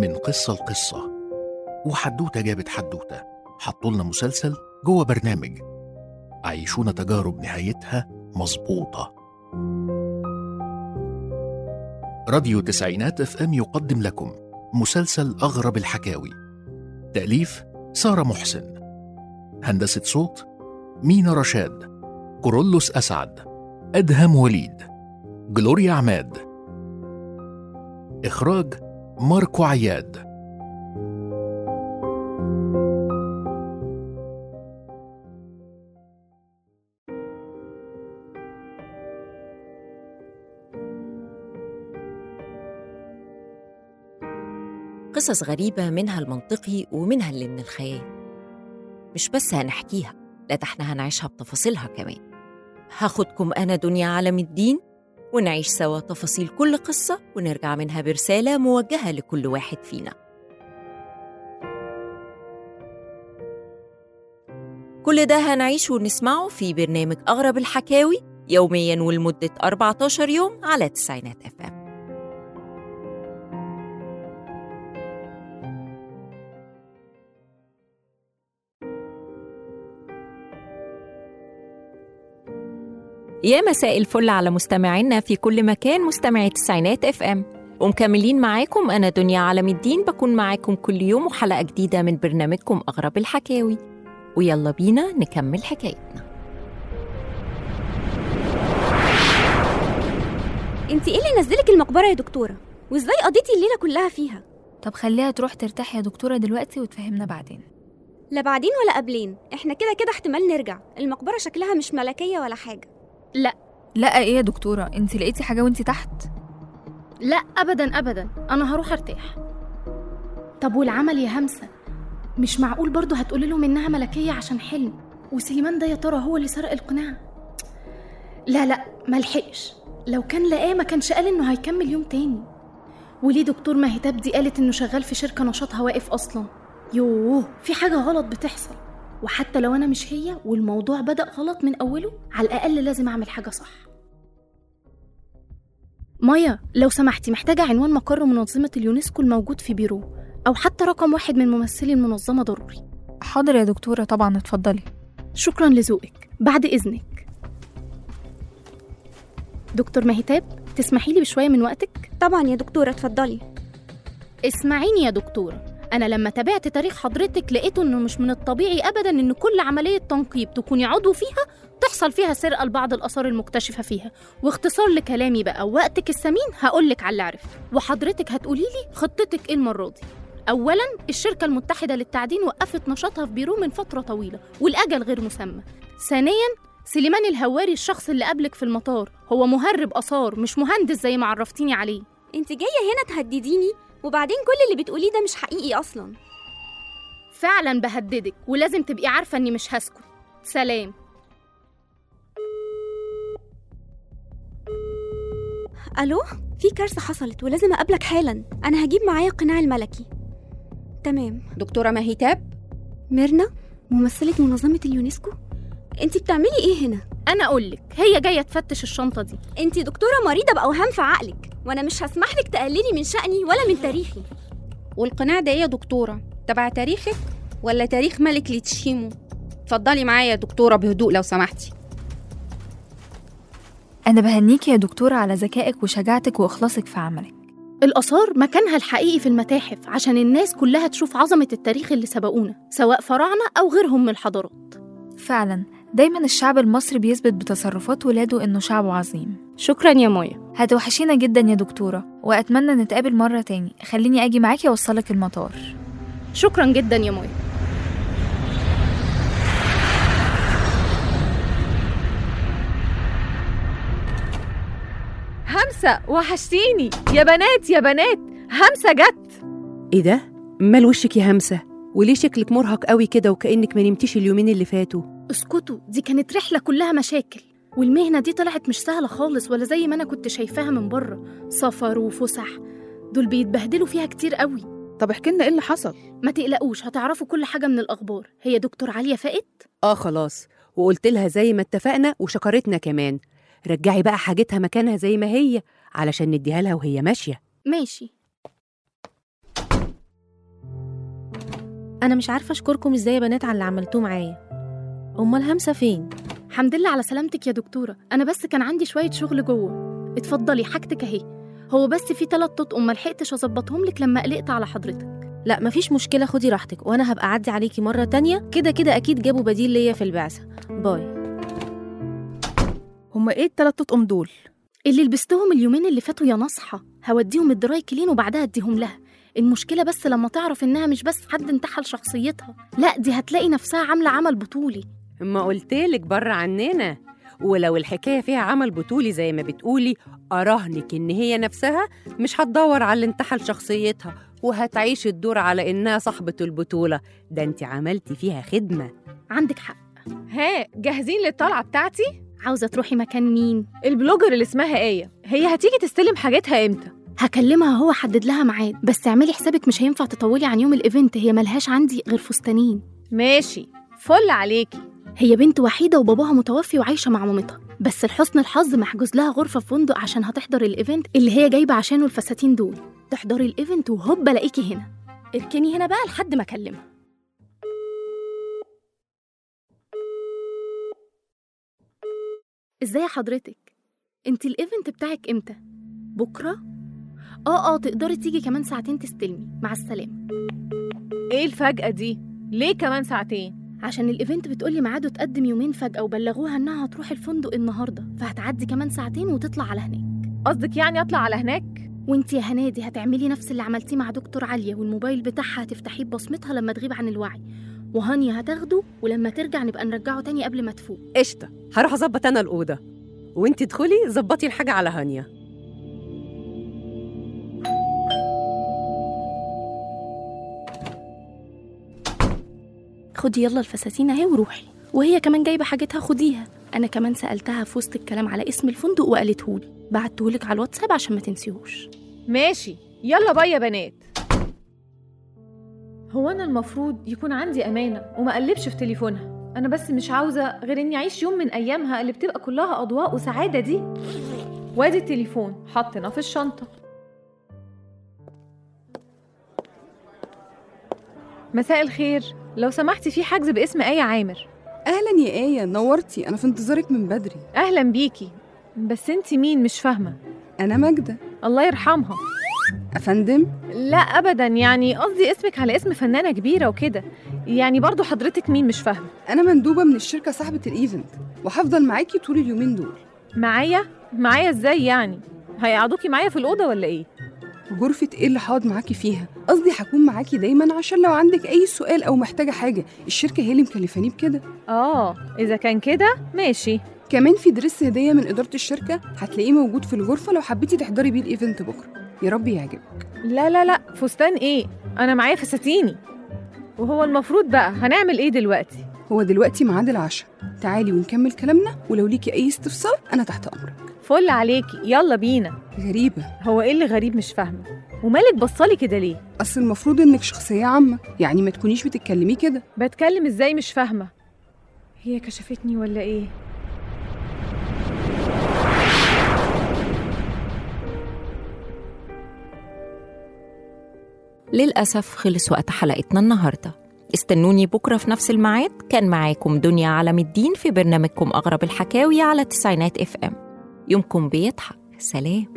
من قصة لقصة وحدوتة جابت حدوتة حطوا لنا مسلسل جوه برنامج عيشونا تجارب نهايتها مظبوطة راديو تسعينات اف ام يقدم لكم مسلسل أغرب الحكاوي تأليف سارة محسن هندسة صوت مينا رشاد كورولوس أسعد أدهم وليد جلوريا عماد إخراج ماركو عياد قصص غريبة منها المنطقي ومنها اللي من الخيال مش بس هنحكيها لا ده احنا هنعيشها بتفاصيلها كمان هاخدكم أنا دنيا عالم الدين ونعيش سوا تفاصيل كل قصة ونرجع منها برسالة موجهة لكل واحد فينا كل ده هنعيشه ونسمعه في برنامج أغرب الحكاوي يوميا ولمدة 14 يوم على تسعينات اف ام يا مساء الفل على مستمعينا في كل مكان مستمعي تسعينات اف ام ومكملين معاكم انا دنيا عالم الدين بكون معاكم كل يوم وحلقه جديده من برنامجكم اغرب الحكاوي ويلا بينا نكمل حكايتنا انت ايه اللي نزلك المقبره يا دكتوره وازاي قضيتي الليله كلها فيها طب خليها تروح ترتاح يا دكتورة دلوقتي وتفهمنا بعدين لا بعدين ولا قبلين احنا كده كده احتمال نرجع المقبره شكلها مش ملكيه ولا حاجه لا ايه يا دكتورة انت لقيتي حاجة وانت تحت لا ابدا ابدا انا هروح ارتاح طب والعمل يا همسه مش معقول برضه هتقولي لهم انها ملكيه عشان حلم وسليمان ده يا ترى هو اللي سرق القناع لا لا ملحقش لو كان لقاه ما كانش قال انه هيكمل يوم تاني وليه دكتور مهتاب دي قالت انه شغال في شركه نشاطها واقف اصلا يوه في حاجه غلط بتحصل وحتى لو انا مش هي والموضوع بدا غلط من اوله على الاقل لازم اعمل حاجه صح مايا لو سمحتي محتاجة عنوان مقر منظمة اليونسكو الموجود في بيرو أو حتى رقم واحد من ممثلي المنظمة ضروري حاضر يا دكتورة طبعا اتفضلي شكرا لذوقك بعد إذنك دكتور مهتاب تسمحي لي بشوية من وقتك؟ طبعا يا دكتوره اتفضلي اسمعيني يا دكتورة أنا لما تابعت تاريخ حضرتك لقيته إنه مش من الطبيعي أبدا إن كل عملية تنقيب تكوني عضو فيها تحصل فيها سرقة لبعض الآثار المكتشفة فيها واختصار لكلامي بقى وقتك الثمين هقولك على اللي عرفته وحضرتك هتقولي لي خطتك إيه المرة دي أولا الشركة المتحدة للتعدين وقفت نشاطها في بيرو من فترة طويلة والأجل غير مسمى ثانيا سليمان الهواري الشخص اللي قبلك في المطار هو مهرب آثار مش مهندس زي ما عرفتيني عليه انت جايه هنا تهدديني وبعدين كل اللي بتقوليه ده مش حقيقي اصلا فعلا بهددك ولازم تبقي عارفة إني مش هسكت سلام الو في كارثه حصلت ولازم اقابلك حالا انا هجيب معايا القناع الملكي تمام دكتورة مهيتاب ميرنا ممثله منظمه اليونسكو انت بتعملي ايه هنا أنا أقولك هي جاية تفتش الشنطة دي انت دكتوره مريضه باوهام في عقلك وانا مش هسمح لك تقللي من شأني ولا من تاريخي والقناع ده ايه يا دكتورة تبع تاريخك ولا تاريخ ملك لتشيمو اتفضلي معايا يا دكتورة بهدوء لو سمحتي أنا بهنيكي يا دكتورة على ذكائك وشجاعتك وإخلاصك في عملك الآثار مكانها الحقيقي في المتاحف عشان الناس كلها تشوف عظمة التاريخ اللي سبقونا سواء فراعنة أو غيرهم من الحضارات فعلا دايما الشعب المصري بيثبت بتصرفات ولاده إنه شعب عظيم شكرا يا مايا هتوحشينا جدا يا دكتورة وأتمنى نتقابل مرة تاني خليني أجي معاكي أوصلك المطار شكرا جدا يا مايا همسة وحشتيني يا بنات يا بنات همسة جت ايه ده؟ مال وشك يا همسة؟ وليه شكلك مرهق قوي كده وكأنك ما نمتيش اليومين اللي فاتوا؟ اسكتوا دي كانت رحلة كلها مشاكل والمهنة دي طلعت مش سهلة خالص ولا زي ما أنا كنت شايفاها من بره سفر وفسح دول بيتبهدلوا فيها كتير قوي طب احكي لنا ايه اللي حصل ما تقلقوش هتعرفوا كل حاجة من الأخبار هي دكتور عليا فائت اه خلاص وقلت لها زي ما اتفقنا وشكرتنا كمان رجعي بقى حاجتها مكانها زي ما هي علشان نديها لها وهي ماشية ماشي انا مش عارفه اشكركم ازاي يا بنات على اللي عملتوه معايا امال همسه فين الحمد لله على سلامتك يا دكتورة أنا بس كان عندي شوية شغل جوه اتفضلي حاجتك أهي هو بس في تلات تطقم ملحقتش أظبطهم لك لما قلقت على حضرتك لا مفيش مشكله خدي راحتك وانا هبقى اعدي عليكي مره تانية كده كده اكيد جابوا بديل ليا في البعثه باي هما ايه التلات اطقم دول اللي لبستهم اليومين اللي فاتوا يا نصحى هوديهم الدراي كلين وبعدها اديهم لها المشكلة بس لما تعرف إنها مش بس حد انتحل شخصيتها لا دي هتلاقي نفسها عاملة عمل بطولي ما قلتلك بره عننا ولو الحكاية فيها عمل بطولي زي ما بتقولي أراهنك إن هي نفسها مش هتدور على اللي انتحل شخصيتها وهتعيش الدور على إنها صاحبة البطولة ده انت عملتي فيها خدمة عندك حق ها جاهزين للطلعه بتاعتي عاوزة تروحي مكان مين البلوجر اللي اسمها ايه هي هتيجي تستلم حاجتها امتى هكلمها هو حدد لها ميعاد بس اعملي حسابك مش هينفع تطولي عن يوم الايفنت هي ملهاش عندي غير فستانين ماشي فل عليكي هي بنت وحيدة وباباها متوفي وعايشة مع مامتها بس لحسن الحظ محجوز لها غرفة في فندق عشان هتحضر الايفنت اللي هي جايبة عشانه الفساتين دول تحضري الايفنت وهوب الاقيكي هنا اركني هنا بقى لحد ما اكلمها ازاي حضرتك انت الايفنت بتاعك امتى بكره اه اه تقدري تيجي كمان ساعتين تستلمي مع السلامه ايه الفجأة دي ليه كمان ساعتين عشان الايفنت بتقولي ميعاده اتقدم يومين فجأة وبلغوها انها هتروح الفندق النهارده فهتعدي كمان ساعتين وتطلع على هناك قصدك يعني اطلع على هناك وانت يا هنادي هتعملي نفس اللي عملتيه مع دكتور عليا والموبايل بتاعها هتفتحيه ببصمتها لما تغيب عن الوعي وهانيا هتاخده ولما ترجع نبقى نرجعه تاني قبل ما تفوق قشطة هروح أظبط أنا الأوضة وانت ادخلي ظبطي الحاجة على هانيا خدي يلا الفساتين اهي وروحي وهي كمان جايبه حاجتها خديها انا كمان سالتها في وسط الكلام على اسم الفندق وقالتهولي بعتهولك على الواتساب عشان ما تنسيهوش ماشي يلا بقى يا بنات هو انا المفروض يكون عندي امانه وما اقلبش في تليفونها انا بس مش عاوزه غير اني اعيش يوم من ايامها اللي بتبقى كلها اضواء وسعاده دي وادي التليفون حطيناه في الشنطه مساء الخير لو سمحتي في حجز باسم آية عامر اهلا يا ايه نورتي انا في انتظارك من بدري أهلا بيكي بس انتي مين مش فاهمة انا ماجده الله يرحمها افندم لا أبدا يعني قصدي اسمك على اسم فنانة كبيرة وكده يعني برضو حضرتك مين مش فاهمة انا مندوبه من الشركه صاحبه الايفنت وهفضل معاكي طول اليومين دول معايا معايا ازاي يعني هيقعدوكي معايا في الأوضة ولا ايه غرفه ايه اللي هقعد معاكي فيها قصدي هكون معاكي دايما عشان لو عندك اي سؤال او محتاجه حاجه الشركه هي اللي مكلفاني بكده اه إذا كان كده ماشي كمان في درس هديه من اداره الشركه هتلاقيه موجود في الغرفه لو حبيتي تحضري بيه الايفنت بكره يا رب يعجبك لا لا لا فستان ايه أنا معايا فساتيني وهو المفروض بقى هنعمل ايه دلوقتي هو دلوقتي ميعاد العشاء تعالي ونكمل كلامنا ولو ليكي اي استفسار انا تحت امرك فل عليكي يلا بينا غريبه هو ايه اللي غريب مش فاهمة ومالك بصالي كده ليه اصل المفروض انك شخصيه عامه يعني ما تكونيش بتتكلمي كده بتكلم ازاي مش فاهمة هي كشفتني ولا ايه للأسف خلص وقت حلقتنا النهاردة استنوني بكرة في نفس الميعاد كان معاكم دنيا علم الدين في برنامجكم أغرب الحكاوي على تسعينات اف ام يومكم بيضحك سلام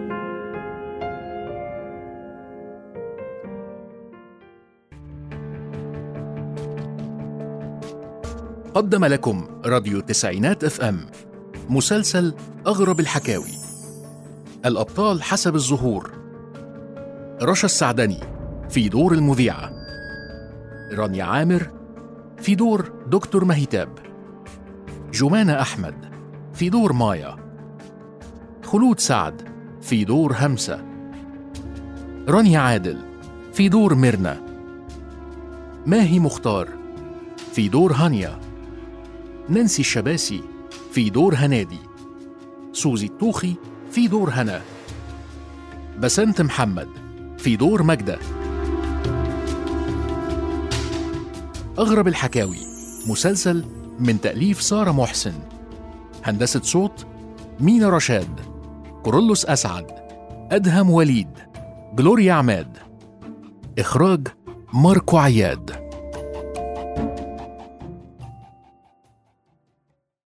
قدم لكم راديو تسعينات اف ام مسلسل أغرب الحكاوي الأبطال حسب الظهور رشا السعدني في دور المذيعة رانيا عامر في دور دكتور مهيتاب جمانة أحمد في دور مايا خلود سعد في دور همسة رانيا عادل في دور ميرنا ماهي مختار في دور هانيا نانسي الشباسي في دور هنادي سوزي الطوخي في دور هنا بسنت محمد في دور ماجدة أغرب الحكاوي مسلسل من تأليف سارة محسن هندسة صوت مينا رشاد كورولوس أسعد أدهم وليد جلوريا عماد إخراج ماركو عياد